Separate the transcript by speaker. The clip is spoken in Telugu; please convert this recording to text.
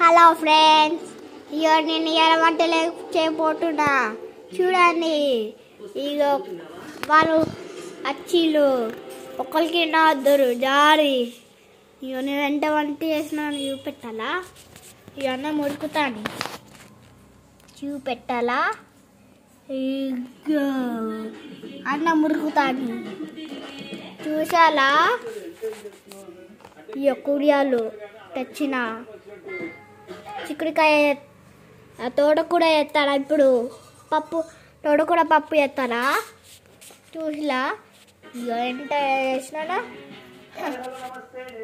Speaker 1: హలో ఫ్రెండ్స్ ఇగో నేను ఇవాళ వంటలు చేయబోతున్నా చూడండి ఇగో వాళ్ళు అచ్చిలు ఒకరికి నా వద్దరు జారి ఇగో నేను ఎంత వంట చేసినాను చూపెట్టాలా ఇక అన్నం ఉడుకుతాను చూపెట్టాలా ఇగో అన్నం ఉడుకుతాను చూసాలా ఈ కుడియాలు తెచ్చిన చిక్కుడుకాయ ఆ తోట కూడా ఎత్తారా ఇప్పుడు పప్పు తోట కూడా పప్పు ఎత్తారా చూసిలా ఇక ఎంత వేసినా